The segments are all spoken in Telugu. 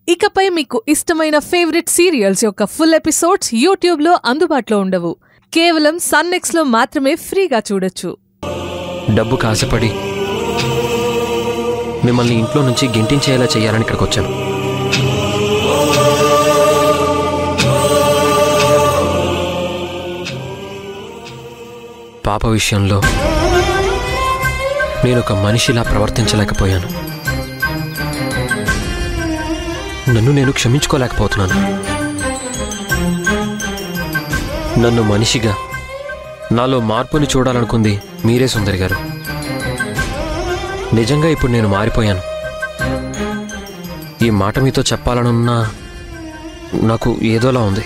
ఇకపై మీకు ఇష్టమైన ఫేవరెట్ సీరియల్స్ యొక్క ఫుల్ ఎపిసోడ్స్ యూట్యూబ్లో అందుబాటులో ఉండవు కేవలం సన్నెక్స్లో మాత్రమే ఫ్రీగా చూడొచ్చు డబ్బు కాసపడి మిమ్మల్ని ఇంట్లో నుంచి గెంటించేలా చేయాలని ఇక్కడికి వచ్చాను పాప విషయంలో నేను ఒక మనిషిలా ప్రవర్తించలేకపోయాను నన్ను నేను క్షమించుకోలేకపోతున్నాను నన్ను మనిషిగా నాలో మార్పుని చూడాలనుకుంది మీరే సుందరి గారు నిజంగా ఇప్పుడు నేను మారిపోయాను ఈ మాట మీతో చెప్పాలనున్నా నాకు ఏదోలా ఉంది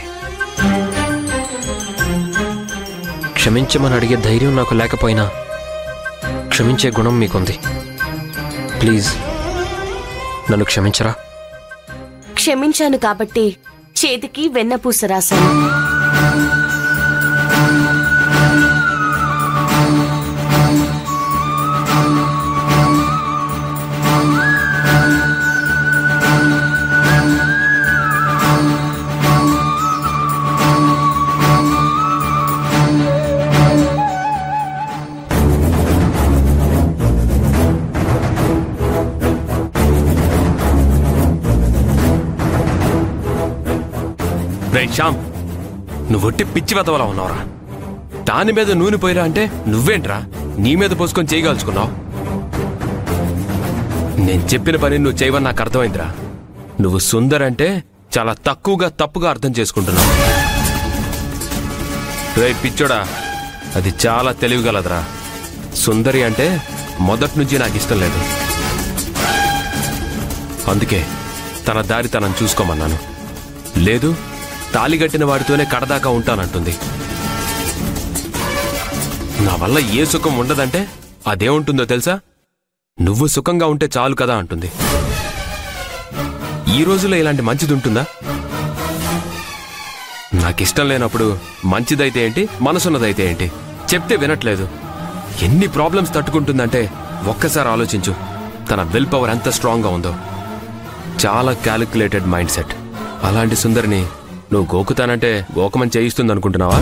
క్షమించమని అడిగే ధైర్యం నాకు లేకపోయినా క్షమించే గుణం మీకుంది ప్లీజ్ నన్ను క్షమించరా క్షమించాను కాబట్టి చేతికి వెన్నపూస రాశాను రే శ్యామ్ నువ్వు ఒట్టి పిచ్చి వెతవలా ఉన్నావురా దాని మీద నూనె పోయిరా అంటే నువ్వేంట్రా నీ మీద పోసుకొని చేయగలుచుకున్నావు నేను చెప్పిన పని నువ్వు చేయవని నాకు అర్థమైందిరా నువ్వు సుందర్ అంటే చాలా తక్కువగా తప్పుగా అర్థం చేసుకుంటున్నావు రే పిచ్చోడా అది చాలా తెలివిగలదురా సుందరి అంటే మొదటి నుంచి నాకు ఇష్టం లేదు అందుకే తన దారి తనను చూసుకోమన్నాను లేదు తాలిగట్టిన వాడితోనే కడదాకా ఉంటానంటుంది నా వల్ల ఏ సుఖం ఉండదంటే అదేముంటుందో తెలుసా నువ్వు సుఖంగా ఉంటే చాలు కదా అంటుంది ఈ రోజులో ఇలాంటి మంచిది ఉంటుందా నాకిష్టం లేనప్పుడు మంచిదైతే ఏంటి మనసున్నదైతే ఏంటి చెప్తే వినట్లేదు ఎన్ని ప్రాబ్లమ్స్ తట్టుకుంటుందంటే ఒక్కసారి ఆలోచించు తన విల్ పవర్ ఎంత స్ట్రాంగ్గా ఉందో చాలా క్యాలిక్యులేటెడ్ మైండ్ సెట్ అలాంటి సుందరిని నువ్వు గోకుతానంటే గోకమని చేయిస్తుంది అనుకుంటున్నావా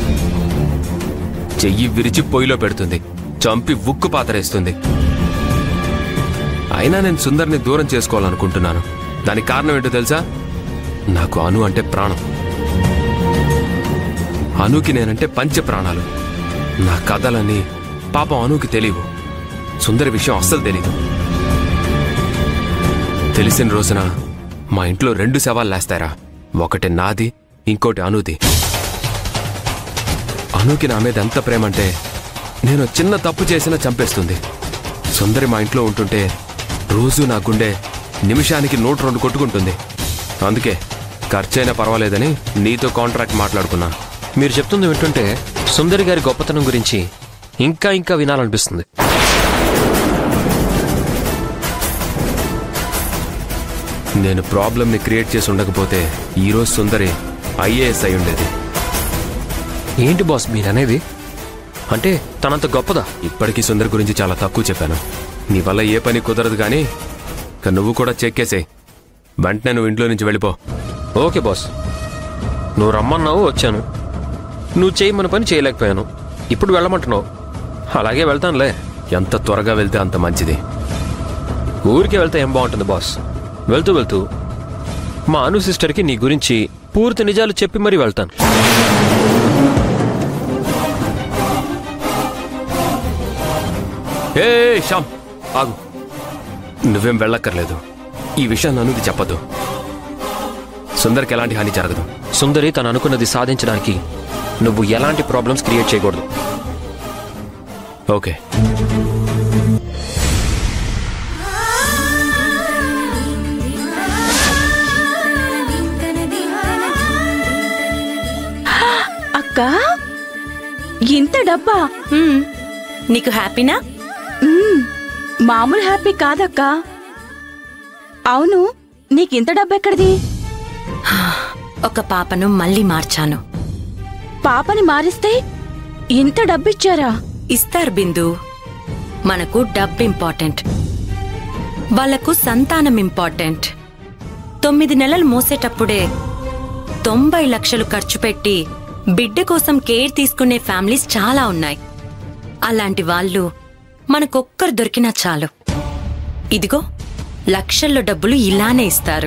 చెయ్యి విరిచి పొయ్యిలో పెడుతుంది చంపి ఉక్కు పాతరేస్తుంది అయినా నేను సుందరిని దూరం చేసుకోవాలనుకుంటున్నాను దానికి కారణం ఏంటో తెలుసా నాకు అను అంటే ప్రాణం అనుకి నేనంటే పంచ ప్రాణాలు నా కథలని పాపం అనుకి తెలియవు సుందరి విషయం అస్సలు తెలీదు తెలిసిన రోజున మా ఇంట్లో రెండు శవాలు లేస్తారా ఒకటి నాది ఇంకోటి అనుది అనుకి నా మీద ఎంత ప్రేమ అంటే నేను చిన్న తప్పు చేసినా చంపేస్తుంది సుందరి మా ఇంట్లో ఉంటుంటే రోజు నా గుండె నిమిషానికి నూట రెండు కొట్టుకుంటుంది అందుకే ఖర్చైనా పర్వాలేదని నీతో కాంట్రాక్ట్ మాట్లాడుకున్నా మీరు చెప్తుంది వింటుంటే సుందరి గారి గొప్పతనం గురించి ఇంకా ఇంకా వినాలనిపిస్తుంది నేను ప్రాబ్లంని క్రియేట్ చేసి ఉండకపోతే ఈరోజు సుందరి ఐఏఎస్ అయి ఉండేది ఏంటి బాస్ మీరనేది అంటే తనంత గొప్పదా ఇప్పటికీ సుందర్ గురించి చాలా తక్కువ చెప్పాను నీ వల్ల ఏ పని కుదరదు కానీ ఇక నువ్వు కూడా చెక్కేసేయ్ వెంటనే నువ్వు ఇంట్లో నుంచి వెళ్ళిపో ఓకే బాస్ నువ్వు రమ్మన్నావు వచ్చాను నువ్వు చేయమని పని చేయలేకపోయాను ఇప్పుడు వెళ్ళమంటున్నావు అలాగే వెళ్తానులే ఎంత త్వరగా వెళ్తే అంత మంచిది ఊరికే వెళ్తే ఏం బాగుంటుంది బాస్ వెళ్తూ వెళ్తూ మా అను సిస్టర్కి నీ గురించి పూర్తి నిజాలు చెప్పి మరీ వెళ్తాను ఏ శ్యామ్ ఆగు నువ్వేం వెళ్ళక్కర్లేదు ఈ విషయం నన్నుది చెప్పదు సుందర్కి ఎలాంటి హాని జరగదు సుందరి తను అనుకున్నది సాధించడానికి నువ్వు ఎలాంటి ప్రాబ్లమ్స్ క్రియేట్ చేయకూడదు ఓకే అక్క ఇంత డబ్బా హ్మ్. నీకు హ్యాపీనా మ్మ్. మామూలు హ్యాపీ కాదక్క అవును నీకింత డబ్బెక్కడిది ఒక పాపను మళ్ళీ మార్చాను పాపని మారిస్తే ఇంత డబ్బిచ్చారా ఇస్తారు బిందు మనకు డబ్బు ఇంపార్టెంట్ వాళ్లకు సంతానం ఇంపార్టెంట్ తొమ్మిది నెలలు మోసేటప్పుడే తొంభై లక్షలు ఖర్చు పెట్టి బిడ్డ కోసం కేర్ తీసుకునే ఫ్యామిలీస్ చాలా ఉన్నాయి అలాంటి వాళ్ళు మనకొక్కరు దొరికినా చాలు ఇదిగో లక్షల్లో డబ్బులు ఇలానే ఇస్తారు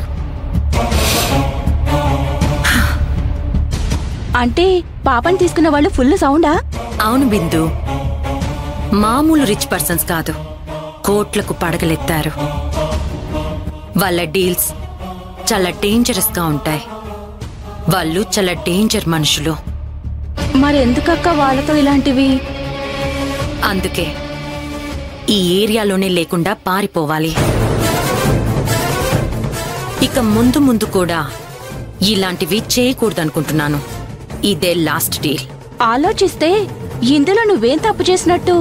అంటే పాపని తీసుకున్న వాళ్ళు ఫుల్ సౌండా అవును బిందు మామూలు రిచ్ పర్సన్స్ కాదు కోట్లకు పడగలెత్తారు వాళ్ళ డీల్స్ చాలా డేంజరస్ గా ఉంటాయి వాళ్ళు చాలా డేంజర్ మనుషులు మరి ఎందుకక్క వాళ్ళతో ఇలాంటివి అందుకే ఈ ఏరియాలోనే లేకుండా పారిపోవాలి ఇక ముందు ముందు కూడా ఇలాంటివి చేయకూడదనుకుంటున్నాను ఇదే లాస్ట్ డీల్ ఆలోచిస్తే ఇందులో నువ్వేం తప్పు చేసినట్టు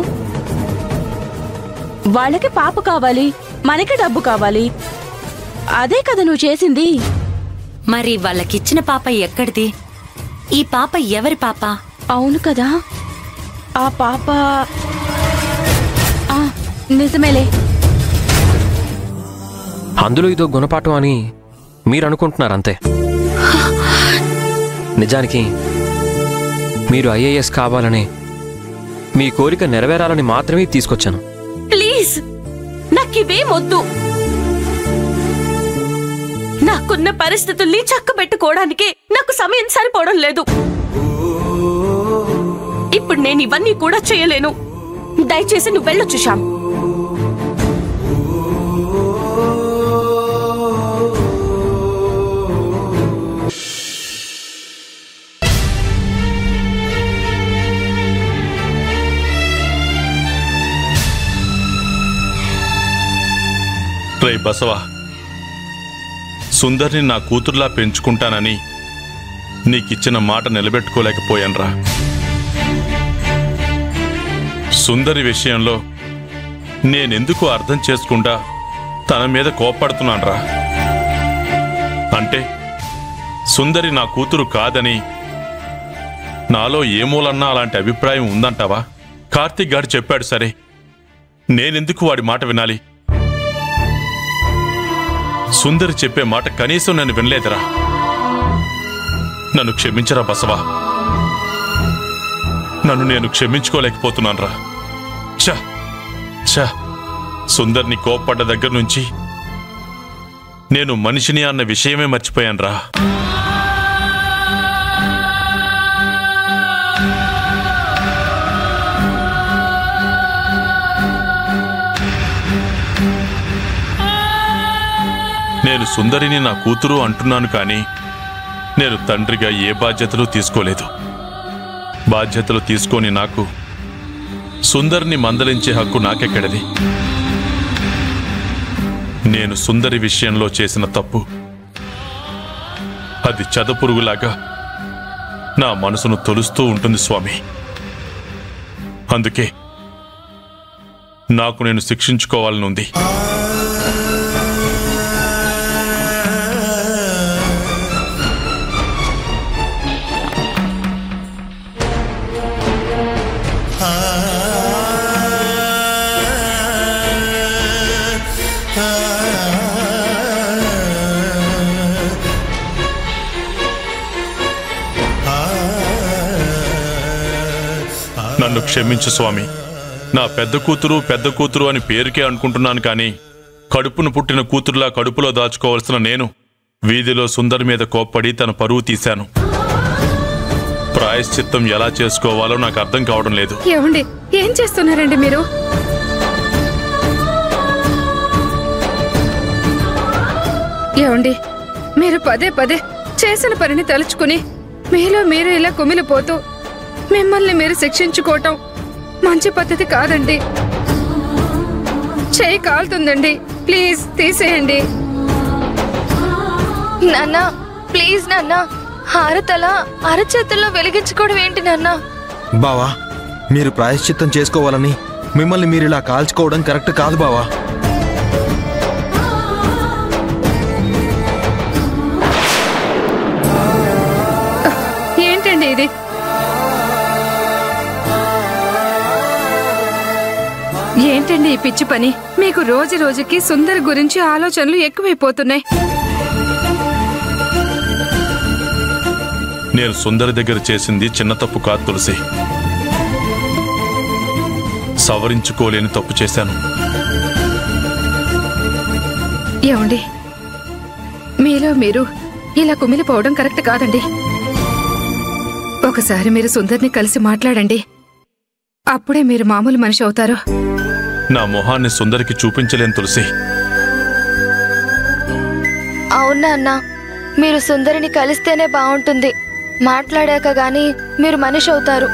వాళ్ళకి పాప కావాలి మనకి డబ్బు కావాలి అదే కదా నువ్వు చేసింది మరి వాళ్ళకిచ్చిన పాప ఎక్కడిది ఈ పాప ఎవరి పాప అవును కదా ఆ పాప ఆ, నిజమేలే అందులో ఇదో గుణపాఠం అని మీరు అనుకుంటున్నారు అంతే నిజానికి మీరు ఐఏఎస్ కావాలని మీ కోరిక నెరవేరాలని మాత్రమే తీసుకొచ్చాను ప్లీజ్ నాకివేం వద్దు నాకున్న పరిస్థితుల్ని చక్కబెట్టుకోవడానికి నాకు సమయం సరిపోవడం లేదు ఇప్పుడు నేను ఇవన్నీ కూడా చేయలేను దయచేసి నువ్వు వెళ్ళొచ్చు శ్యామ్ రే బసవా సుందర్ని నా కూతుర్లా పెంచుకుంటానని నీకిచ్చిన మాట నిలబెట్టుకోలేకపోయాన్రా సుందరి విషయంలో నేనెందుకు అర్థం చేసుకుంటా తన మీద కోప్పడుతున్నాన్రా అంటే సుందరి నా కూతురు కాదని నాలో ఏమూలన్నా అలాంటి అభిప్రాయం ఉందంటావా కార్తీక్ గారు చెప్పాడు సరే నేనెందుకు వాడి మాట వినాలి సుందరి చెప్పే మాట కనీసం నేను వినలేదురా నన్ను క్షమించరా బసవా నన్ను నేను క్షమించుకోలేకపోతున్నానురా ఛ ఛ సుందర్ని కోప్పడ్డ దగ్గర నుంచి నేను మనిషిని అన్న విషయమే మర్చిపోయానురా నేను సుందరిని నా కూతురు అంటున్నాను కానీ నేను తండ్రిగా ఏ బాధ్యతలు తీసుకోలేదు బాధ్యతలు తీసుకొని నాకు సుందరిని మందలించే హక్కు నాకెక్కడది నేను సుందరి విషయంలో చేసిన తప్పు అది చదపురుగులాగా నా మనసును తొలుస్తూ ఉంటుంది స్వామి అందుకే నాకు నేను శిక్షించుకోవాలని ఉంది నన్ను క్షమించు స్వామి నా పెద్ద కూతురు పెద్ద కూతురు అని పేరుకే అనుకుంటున్నాను కానీ కడుపును పుట్టిన కూతురులా కడుపులో దాచుకోవాల్సిన నేను వీధిలో సుందరి మీద కోప్పడి తన పరువు తీశాను ప్రాయశ్చిత్తం ఎలా చేసుకోవాలో నాకు అర్థం కావడం లేదు ఏమండి ఏం చేస్తున్నారండి మీరు ఏమండి మీరు పదే పదే చేసిన పనిని తలుచుకుని మీలో మీరు ఇలా కుమిలిపోతూ మిమ్మల్ని మీరు శిక్షించుకోవటం మంచి పద్ధతి కాదండి చేయి కాలుతుందండి ప్లీజ్ తీసేయండి నాన్న ప్లీజ్ నాన్న హారతల అరచేతుల్లో వెలిగించుకోవడం ఏంటి నాన్న బావా మీరు ప్రాయశ్చిత్తం చేసుకోవాలని మిమ్మల్ని మీరు ఇలా కాల్చుకోవడం కరెక్ట్ కాదు బావా ఏంటండి ఇది ఏంటండి ఈ పిచ్చి పని మీకు రోజు రోజుకి సుందర్ గురించి ఆలోచనలు ఎక్కువైపోతున్నాయి నేను సుందరి దగ్గర చేసింది చిన్న తప్పు కాదు తులసి సవరించుకోలేని తప్పు చేశాను ఏమండి మీలో మీరు ఇలా కుమిలిపోవడం కరెక్ట్ కాదండి ఒకసారి మీరు సుందర్ని కలిసి మాట్లాడండి అప్పుడే మీరు మామూలు మనిషి అవుతారు నా మొహాన్ని సుందరికి చూపించలేను తులసి అవునా అన్న మీరు సుందరిని కలిస్తేనే బాగుంటుంది మాట్లాడాక గాని మీరు మనిషి అవుతారు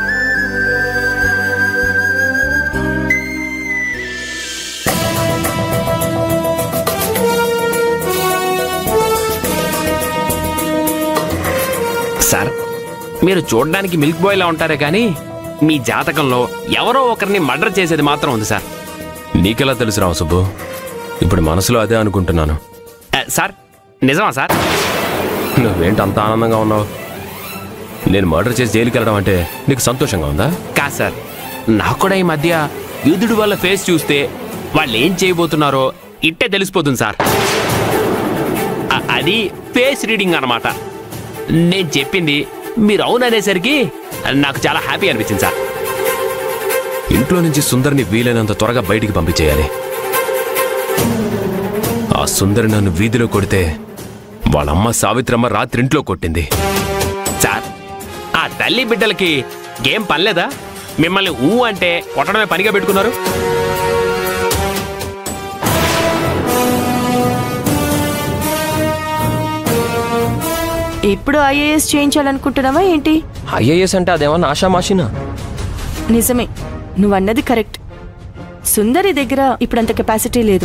సార్ మీరు చూడడానికి మిల్క్ బాయ్లా ఉంటారే కానీ మీ జాతకంలో ఎవరో ఒకరిని మర్డర్ చేసేది మాత్రం ఉంది సార్ నీకెలా తెలుసు రావు సుబ్బు ఇప్పుడు మనసులో అదే అనుకుంటున్నాను ఆ, సార్ నిజమా సార్ నువ్వేంటి అంత ఆనందంగా ఉన్నావు నేను మర్డర్ చేసి జైలుకి వెళ్ళడం అంటే నీకు సంతోషంగా ఉందా కాదు సార్ నాకు కూడా ఈ మధ్య యుద్ధుడి వాళ్ళ ఫేస్ చూస్తే వాళ్ళు ఏం చేయబోతున్నారో ఇట్టే తెలిసిపోతుంది సార్ ఆ, అది ఫేస్ రీడింగ్ అన్నమాట నేను చెప్పింది మీరు అవుననేసరికి నాకు చాలా హ్యాపీ అనిపించింది సార్ ఇంట్లో నుంచి సుందరిని వీలైనంత త్వరగా బయటికి పంపించేయాలి ఆ సుందరి నన్ను వీధిలో కొడితే వాళ్ళమ్మ సావిత్రమ్మ రాత్రి ఇంట్లో కొట్టింది సార్ ఆ తల్లి బిడ్డలకి ఏం పనిలేదా మిమ్మల్ని ఊ అంటే కొట్టడమే పనిగా పెట్టుకున్నారు ఇప్పుడు ఐఏఎస్ చేయించాలనుకుంటున్నావా ఏంటి ఐఏఎస్ అంటే అదేమన్నా ఆషామాషినా నిజమే నువ్వన్నది కరెక్ట్ సుందరి దగ్గర ఇప్పుడంత కెపాసిటీ లేదు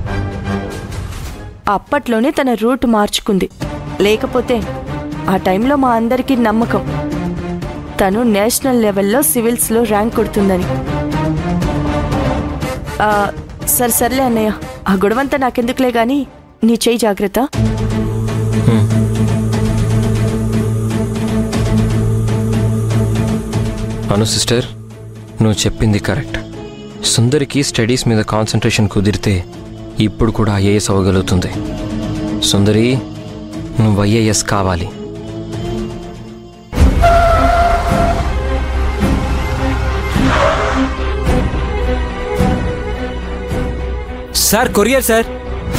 అప్పట్లోనే తన రూట్ మార్చుకుంది లేకపోతే ఆ టైంలో మా అందరికీ నమ్మకం తను నేషనల్ లెవెల్లో సివిల్స్లో ర్యాంక్ కొడుతుందని ఆ, సరే సర్లే అన్నయ్య ఆ గొడవంతా నాకెందుకులే గాని నీ చెయ్యి జాగ్రత్త అను సిస్టర్ నువ్వు చెప్పింది కరెక్ట్ సుందరికి స్టడీస్ మీద కాన్సన్ట్రేషన్ కుదిరితే ఇప్పుడు కూడా ఐఏఎస్ అవ్వగలుగుతుంది సుందరి నువ్వు ఐఏఎస్ కావాలి సార్ కొరియర్ సార్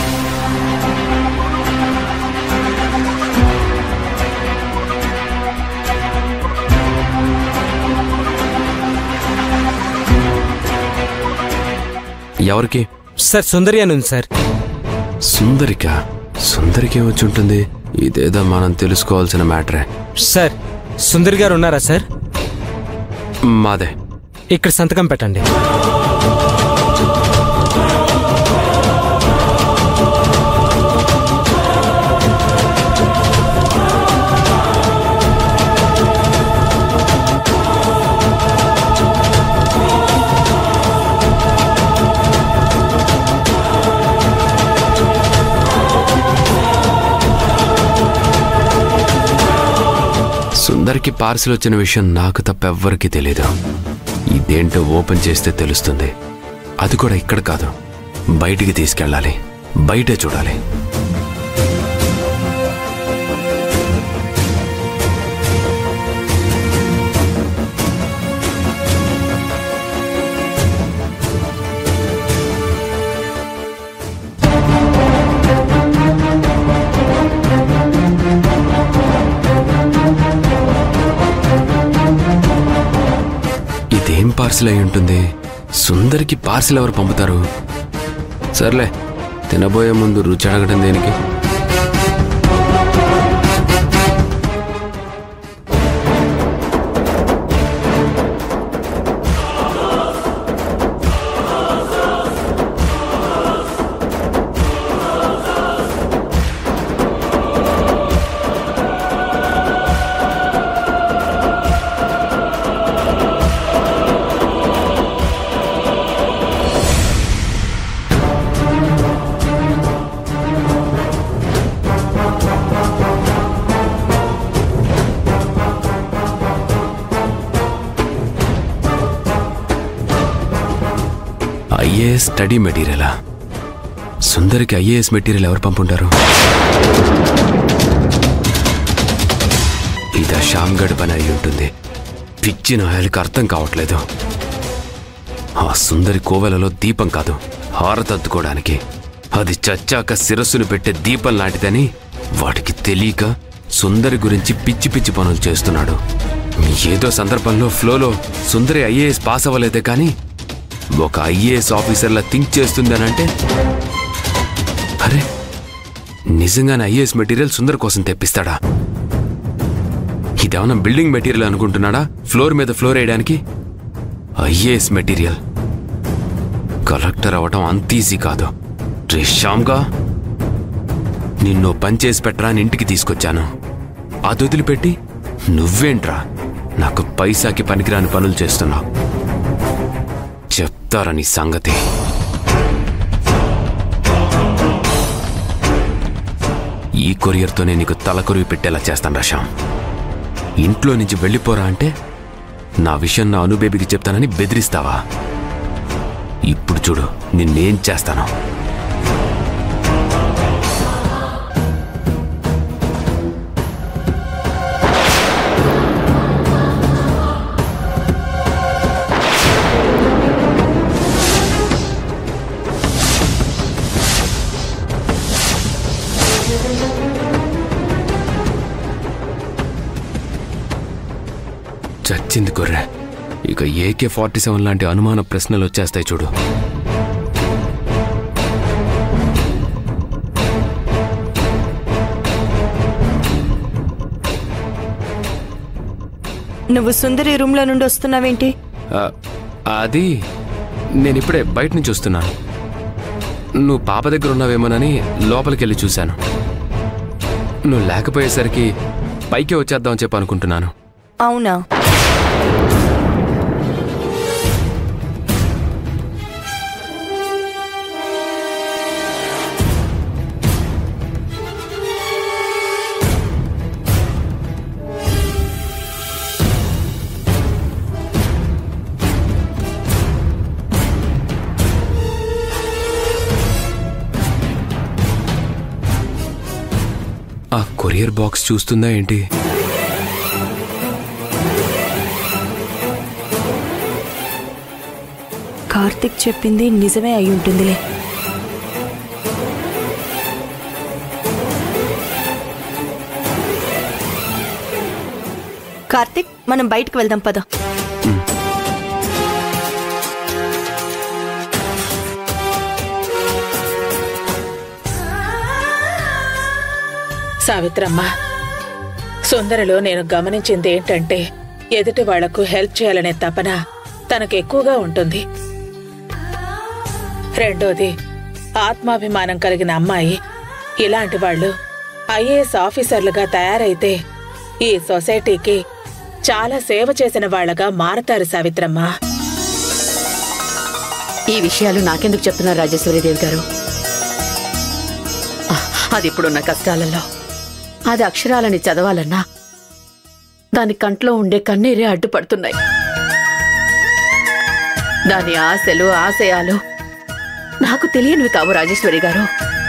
ఎవరికి సార్ సుందరి అని ఉంది సార్ సుందరిక సుందరికి వచ్చి ఉంటుంది ఇదేదో మనం తెలుసుకోవాల్సిన మ్యాటరే సార్ సుందరి గారు ఉన్నారా సార్ మాదే ఇక్కడ సంతకం పెట్టండి సుందరికి పార్సిల్ వచ్చిన విషయం నాకు తప్ప ఎవ్వరికీ తెలీదు ఇదేంటో ఓపెన్ చేస్తే తెలుస్తుంది అది కూడా ఇక్కడ కాదు బయటికి తీసుకెళ్ళాలి బయటే చూడాలి ఇదేం పార్సిల్ అయి ఉంటుంది సుందరికి పార్సిల్ ఎవరు పంపుతారు సర్లే తినబోయే ముందు రుచి అడగడం దేనికి ఐఏఎస్ స్టడీ మెటీరియలా సుందరికి ఐఏఎస్ మెటీరియల్ ఎవరు పంపుంటారు ఇదా శ్యామ్ గడ్ పని అయి ఉంటుంది పిచ్చిన ఆయనకు అర్థం కావట్లేదు ఆ సుందరి కోవెలలో దీపం కాదు హారతద్దుకోవడానికి అది చచ్చాక శిరస్సును పెట్టే దీపం లాంటిదని వాడికి తెలియక సుందరి గురించి పిచ్చి పిచ్చి పనులు చేస్తున్నాడు ఏదో సందర్భంలో ఫ్లోలో సుందరి ఐఏఎస్ పాస్ అవ్వలేదే కానీ ఒక ఐఏఎస్ ఆఫీసర్లా థింక్ చేస్తుందనంటే అరే నిజంగానే ఐఏఎస్ మెటీరియల్ సుందర్ కోసం తెప్పిస్తాడా ఇదేమన్నా బిల్డింగ్ మెటీరియల్ అనుకుంటున్నాడా ఫ్లోర్ మీద ఫ్లోర్ వేయడానికి ఐఏఎస్ మెటీరియల్ కలెక్టర్ అవ్వటం అంత ఈజీ కాదు రే శ్యామ్గా నిన్ను పని చేసి పెట్టరా అని ఇంటికి తీసుకొచ్చాను అది వదిలిపెట్టి నువ్వేంట్రా నాకు పైసాకి పనికిరాని పనులు చేస్తున్నావు చెప్తారా నీ సంగతి ఈ కొరియర్తోనే నీకు తలకొరివి పెట్టేలా చేస్తాను రషాం ఇంట్లో నుంచి వెళ్ళిపోరా అంటే నా విషయం నా అనుబేబికి చెప్తానని బెదిరిస్తావా ఇప్పుడు చూడు నిన్నేం చేస్తాను చచ్చింది గొర్రె ఇక ఏకే ఫార్టీ సెవెన్ లాంటి అనుమాన ప్రశ్నలు వచ్చేస్తాయి చూడు నువ్వు సుందరి రూమ్లో నుండి వస్తున్నావేంటి ఆ, అది నేను ఇప్పుడే బయట నుంచి వస్తున్నాను నువ్వు పాప దగ్గర ఉన్నావేమోనని లోపలికి వెళ్ళి చూశాను నువ్వు లేకపోయేసరికి పైకి వచ్చేద్దామని చెప్పి అనుకుంటున్నాను అవునా ఆ కొరియర్ బాక్స్ చూస్తుందా ఏంటి కార్తిక్ చెప్పింది నిజమే అయి ఉంటుందిలే కార్తిక్ మనం బయటకు వెళ్దాం పద సావిత్రమ్మ సుందరలో నేను గమనించింది ఏంటంటే ఎదుటి వాళ్లకు హెల్ప్ చేయాలనే తపన తనకు ఎక్కువగా ఉంటుంది రెండోది ఆత్మాభిమానం కలిగిన అమ్మాయి ఇలాంటి వాళ్ళు ఐఏఎస్ ఆఫీసర్లుగా తయారైతే ఈ సొసైటీకి చాలా సేవ చేసిన వాళ్ళగా మారతారు సావిత్రమ్మ ఈ విషయాలు నాకెందుకు చెప్తున్నారు రాజేశ్వరీదేవి గారు ఆ, అది ఇప్పుడున్న కష్టాలలో అది అక్షరాలని చదవాలన్నా దాని కంట్లో ఉండే కన్నీరే అడ్డుపడుతున్నాయి దాని ఆశలు ఆశయాలు నాకు తెలియనివి కావు రాజేశ్వరి గారు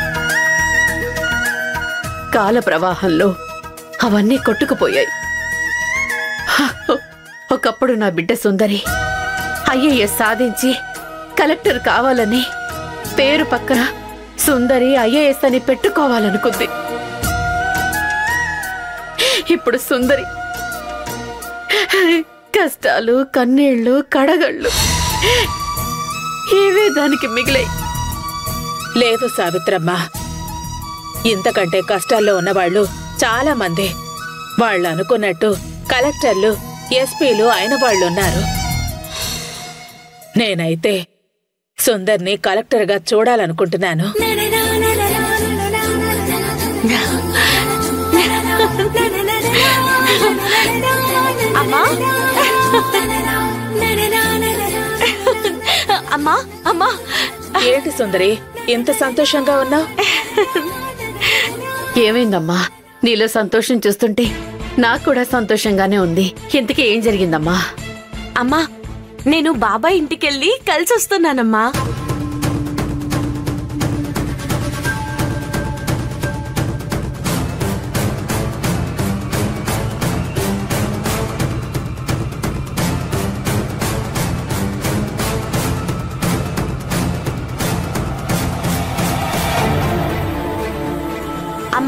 కాల ప్రవాహంలో అవన్నీ కొట్టుకుపోయాయి హ, ఒకప్పుడు నా బిడ్డ సుందరి ఐఏఎస్ సాధించి కలెక్టర్ కావాలని పేరు పక్కన సుందరి ఐఏఎస్ అని పెట్టుకోవాలనుకుంది ఇప్పుడు సుందరి కష్టాలు కన్నీళ్లు కడగళ్ళు ఇవే దానికి మిగిలాయి లేదు సావిత్రమ్మ ఇంతకంటే కష్టాల్లో ఉన్నవాళ్ళు చాలా మంది వాళ్ళు అనుకున్నట్టు కలెక్టర్లు ఎస్పీలు అయిన వాళ్ళున్నారు నేనైతే సుందర్ని కలెక్టర్గా చూడాలనుకుంటున్నాను అమ్మా అమ్మా అమ్మా ఏంటి సుందరి ఇంత సంతోషంగా ఉన్నావు ఏమైందమ్మా నీలో సంతోషం చూస్తుంటే నాకు కూడా సంతోషంగానే ఉంది ఇంతకీ ఏం జరిగిందమ్మా అమ్మా నేను బాబాయ్ ఇంటికెళ్ళి కలిసి వస్తున్నానమ్మా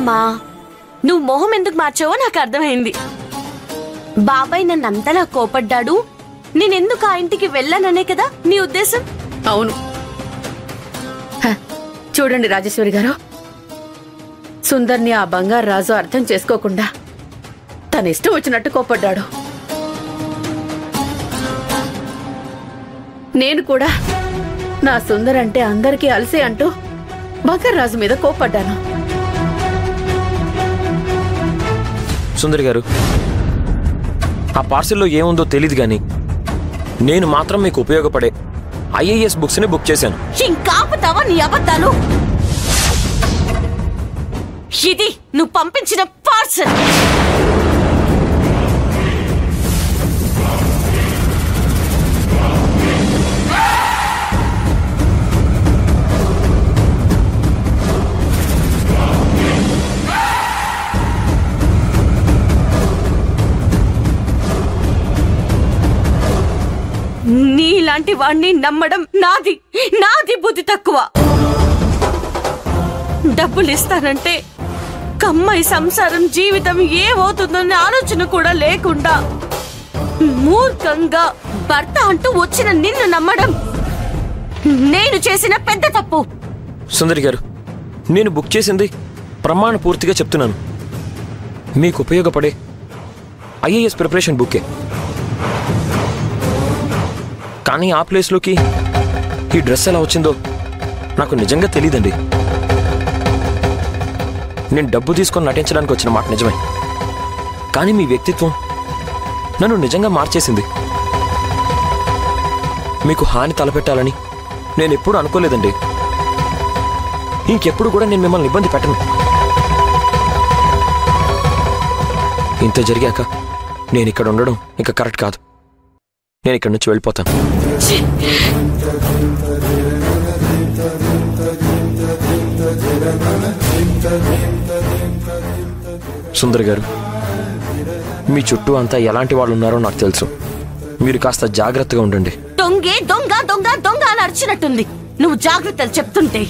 లేదమ్మా నువ్వు మొహం ఎందుకు మార్చావో నాకు అర్థమైంది బాబాయ్ నన్ను అంతలా కోపడ్డాడు నేనెందుకు ఆ ఇంటికి వెళ్ళాననే కదా నీ ఉద్దేశం అవును హ, చూడండి రాజేశ్వరి గారు సుందర్ని ఆ బంగారు రాజు అర్థం చేసుకోకుండా తన ఇష్టం వచ్చినట్టు కోపడ్డాడు నేను కూడా నా సుందర్ అంటే అందరికీ అలసే అంటూ బంగారు రాజు మీద కోపడ్డాను సుందరి గారు ఆ పార్సిల్లో ఏముందో తెలియదు కానీ నేను మాత్రం మీకు ఉపయోగపడే ఐఏఎస్ బుక్స్ని బుక్ చేశాను ఇంకాపుతావా నీ అబద్ధాలు ఇది నువ్వు పంపించిన పార్సల్ నీలాంటి వాణ్ణి నమ్మడం నాది నాది బుద్ధి తక్కువ డబ్బులు ఇస్తానంటే కమ్మాయి సంసారం జీవితం ఏమవుతుందనే ఆలోచన కూడా లేకుండా మూర్ఖంగా భర్త అంటూ వచ్చిన నిన్ను నమ్మడం నేను చేసిన పెద్ద తప్పు సుందరి గారు నేను బుక్ చేసింది ప్రమాణ పూర్తిగా చెప్తున్నాను మీకు ఉపయోగపడే ఐఏఎస్ ప్రిపరేషన్ బుక్కే కానీ ఆ ప్లేస్లోకి ఈ డ్రెస్ ఎలా వచ్చిందో నాకు నిజంగా తెలియదండి నేను డబ్బు తీసుకొని నటించడానికి వచ్చిన మాట నిజమే కానీ మీ వ్యక్తిత్వం నన్ను నిజంగా మార్చేసింది మీకు హాని తలపెట్టాలని నేను ఎప్పుడూ అనుకోలేదండి ఇంకెప్పుడు కూడా నేను మిమ్మల్ని ఇబ్బంది పెట్టను ఇంత జరిగాక నేను ఇక్కడ ఉండడం ఇంకా కరెక్ట్ కాదు నేను ఇక్కడి నుంచి వెళ్ళిపోతాను సుందర్ గారు మీ చుట్టూ అంతా ఎలాంటి వాళ్ళు ఉన్నారో నాకు తెలుసు మీరు కాస్త జాగ్రత్తగా ఉండండి దొంగే దొంగ దొంగ దొంగ అని అరిచినట్టుంది నువ్వు జాగ్రత్తలు చెప్తుంటే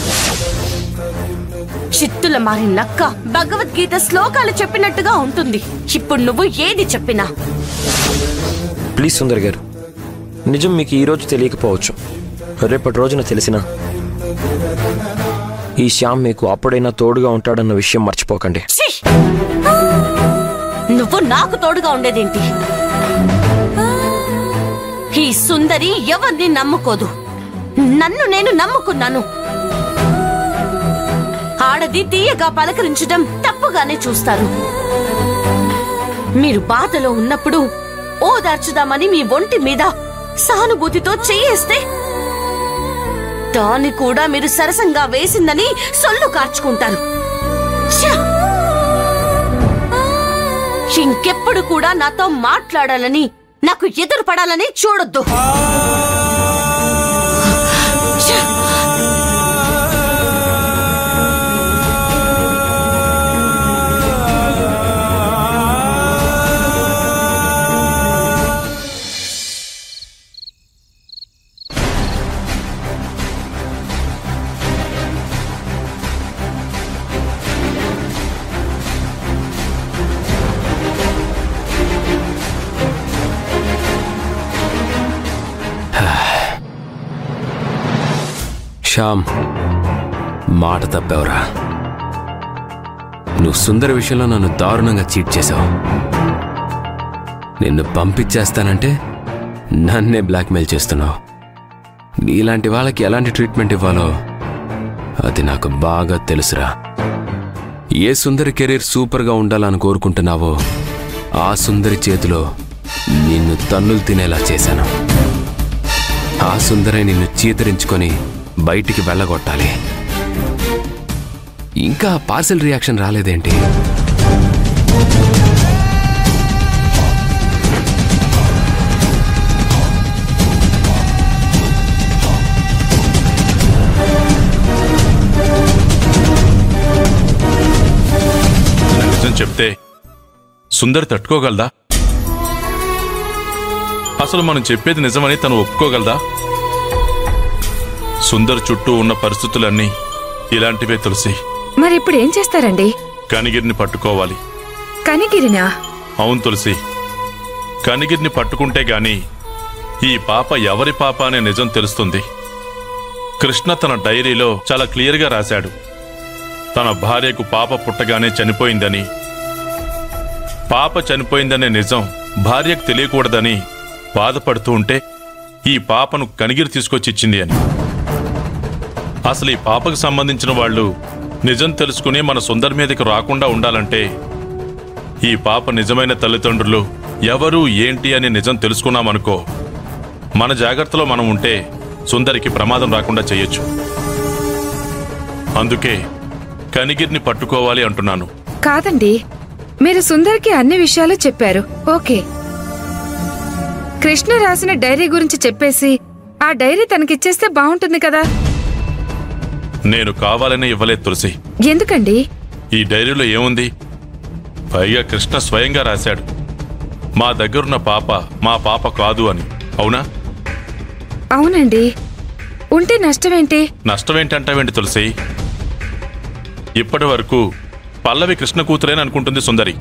చిత్తుల మారి నక్క భగవద్గీత శ్లోకాలు చెప్పినట్టుగా ఉంటుంది ఇప్పుడు నువ్వు ఏది చెప్పినా ప్లీజ్ సుందర్ గారు నిజం మీకు ఈ రోజు తెలియకపోవచ్చు రేపటి రోజున తెలిసిన ఈ శ్యామ్ మీకు అప్పుడైనా తోడుగా ఉంటాడన్న విషయం మర్చిపోకండి ఛీ! నువ్వు నాకు తోడుగా ఉండేదేంటి ఈ సుందరి ఎవరిని నమ్ముకోదు నన్ను నేను నమ్ముకున్నాను ఆడది తీయగా పలకరించడం తప్పుగానే చూస్తారు మీరు బాధలో ఉన్నప్పుడు ఓదార్చుదామని మీ ఒంటి మీద సానుభూతితో చెయ్యేస్తే దాన్ని కూడా మీరు సరసంగా వేసిందని సొల్లు కార్చుకుంటారు ఛ! ఇంకెప్పుడు కూడా నాతో మాట్లాడాలని నాకు ఎదురు పడాలని చూడొద్దు ఛ! శ్యామ్ మాట తప్పావురా నువ్వు సుందర విషయంలో నన్ను దారుణంగా చీట్ చేశావు నిన్ను పంపించేస్తానంటే నన్నే బ్లాక్మెయిల్ చేస్తున్నావు నీలాంటి వాళ్ళకి ఎలాంటి ట్రీట్మెంట్ ఇవ్వాలో అది నాకు బాగా తెలుసురా ఏ సుందరి కెరీర్ సూపర్గా ఉండాలని కోరుకుంటున్నావో ఆ సుందరి చేతిలో నిన్ను తన్నులు తినేలా చేశాను ఆ సుందరి నిన్ను చీతరించుకొని బయటికి వెళ్ళగొట్టాలి ఇంకా పార్సల్ రియాక్షన్ రాలేదేంటి నిజం చెప్తే సుందరి తట్టుకోగలదా అసలు మనం చెప్పేది నిజమని తను ఒప్పుకోగలదా సుందర్ చుట్టూ ఉన్న పరిస్థితులన్నీ ఇలాంటివే తులసి మరి ఇప్పుడు ఏం చేస్తారండి కనిగిరిని పట్టుకోవాలి కనిగిరినా అవును తులసి కనిగిరిని పట్టుకుంటే గాని ఈ పాప ఎవరి పాప అనే నిజం తెలుస్తుంది కృష్ణ తన డైరీలో చాలా క్లియర్గా రాశాడు తన భార్యకు పాప పుట్టగానే చనిపోయిందని పాప చనిపోయిందనే నిజం భార్యకు తెలియకూడదని బాధపడుతూ ఉంటే ఈ పాపను కనిగిరి తీసుకొచ్చి ఇచ్చింది అని అసలు ఈ పాపకు సంబంధించిన వాళ్ళు నిజం తెలుసుకుని మన సుందర్ మీదకి రాకుండా ఉండాలంటే ఈ పాప నిజమైన తల్లిదండ్రులు ఎవరు ఏంటి అని నిజం తెలుసుకున్నామనుకో మన జాగ్రత్తలో మనం ఉంటే సుందరికి ప్రమాదం రాకుండా చేయొచ్చు అందుకే కనిగిరిని పట్టుకోవాలి అంటున్నాను కాదండి మీరు సుందర్కి అన్ని విషయాలు చెప్పారు ఓకే కృష్ణ రాసిన డైరీ గురించి చెప్పేసి ఆ డైరీ తనకిచ్చేస్తే బాగుంటుంది కదా నేను కావాలనే ఇవ్వలేదు తులసి ఎందుకండి ఈ డైరీలో ఏముంది పైగా కృష్ణ స్వయంగా రాశాడు మా దగ్గరున్న పాప మా పాప కాదు అని అవునా అవునండి ఉంటే నష్టమేంటి నష్టమేంటంటావేంటి తులసి ఇప్పటి వరకు పల్లవి కృష్ణ కూతురేని అనుకుంటుంది సుందరి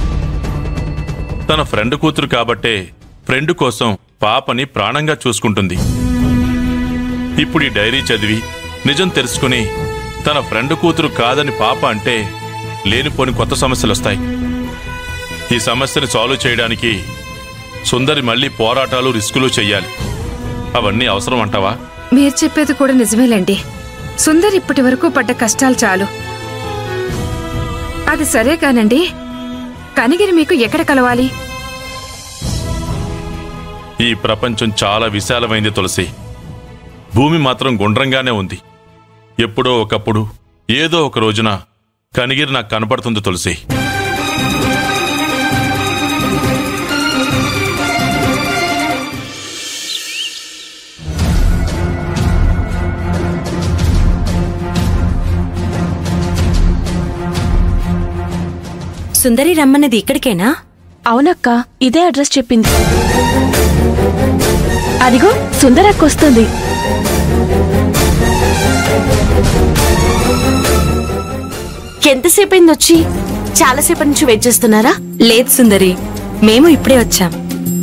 తన ఫ్రెండ్ కూతురు కాబట్టే ఫ్రెండ్ కోసం పాపని ప్రాణంగా చూసుకుంటుంది ఇప్పుడు ఈ డైరీ చదివి నిజం తెలుసుకుని తన ఫ్రెండ్ కూతురు కాదని పాప అంటే లేనిపోని కొత్త సమస్యలు వస్తాయి ఈ సమస్యని సాల్వ్ చేయడానికి సుందరి మళ్ళీ పోరాటాలు రిస్కులు చెయ్యాలి అవన్నీ అవసరం అంటావా మీరు చెప్పేది కూడా నిజమేలేండి సుందర్ ఇప్పటి వరకు పడ్డ కష్టాలు చాలు అది సరే కానండి కనిగిరి మీకు ఎక్కడ కలవాలి ఈ ప్రపంచం చాలా విశాలమైంది తులసి భూమి మాత్రం గుండ్రంగానే ఉంది ఎప్పుడో ఒకప్పుడు ఏదో ఒక రోజున కనిగిరి నాకు కనపడుతుంది తులసి సుందరి రమ్మన్నది ఇక్కడికేనా అవునక్క ఇదే అడ్రస్ చెప్పింది అదిగో సుందరక్క వస్తుంది ఎంతసేపు అయింది వచ్చి చాలాసేపటి నుంచి వెయిట్ చేస్తున్నారా లేదు సుందరి మేము ఇప్పుడే వచ్చాం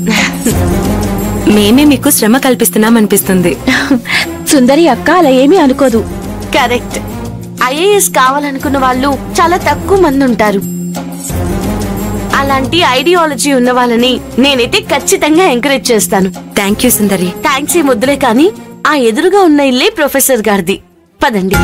మేమే మీకు శ్రమ కల్పిస్తున్నాం అనిపిస్తుంది సుందరి అక్క అలా ఏమీ అనుకోదు కరెక్ట్ ఐఏఎస్ కావాలనుకున్న వాళ్ళు చాలా తక్కువ మంది ఉంటారు అలాంటి ఐడియాలజీ ఉన్న వాళ్ళని నేనైతే ఖచ్చితంగా ఎంకరేజ్ చేస్తాను థ్యాంక్ యూ సుందరి థ్యాంక్స్ ఈ ముద్దులే కానీ ఆ ఎదురుగా ఉన్న ఇల్లే ప్రొఫెసర్ గారిది పదండి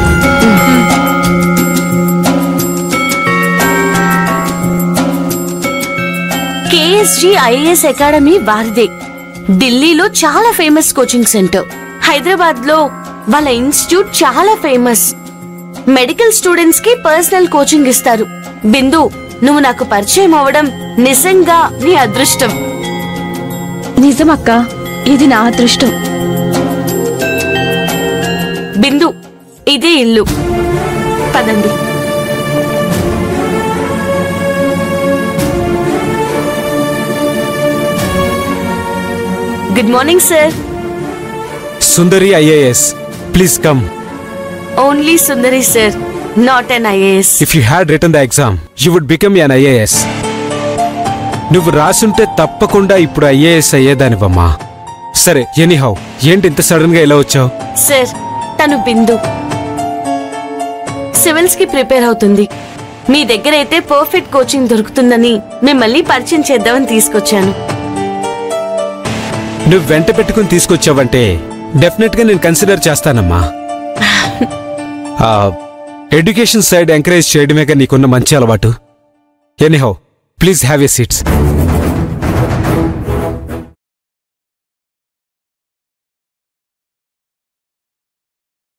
కేఎస్జి ఐఏఎస్ అకాడమీ వారిదే ఢిల్లీలో చాలా ఫేమస్ కోచింగ్ సెంటర్ హైదరాబాద్ లో వాళ్ళ ఇన్స్టిట్యూట్ చాలా ఫేమస్ మెడికల్ స్టూడెంట్స్ కి పర్సనల్ కోచింగ్ ఇస్తారు బిందు నువ్వు నాకు పరిచయం అవ్వడం నిజంగా నీ అదృష్టం నిజమక్క ఇది నా అదృష్టం బిందు ఇదే ఇల్లు పదండి good morning sir Sundari IAS please come only Sundari sir not an IAS if you had return the exam you would become an IAS నువ్వు రాసుంటే తప్పకుండా ఇప్పుడు ఐఏఎస్ అయ్యేదానివమ్మా సరే ఎనీహౌ ఏంటి ఇంత సడన్ గా ఇలా వచ్చావు సార్ తను బిందు సివిల్స్ కి ప్రిపేర్ అవుతుంది మీ దగ్గర అయితే పర్ఫెక్ట్ కోచింగ్ దొరుకుతుందని మిమ్మల్ని పరిచయం చేద్దామని తీసుకొచ్చాను నువ్వు వెంట పెట్టుకుని తీసుకొచ్చావంటే డెఫినెట్ గా నేను కన్సిడర్ చేస్తానమ్మా ఆ, ఎడ్యుకేషన్ సైడ్ ఎంకరేజ్ చేయడమేగా నీకున్న మంచి అలవాటు anyhow please have a seats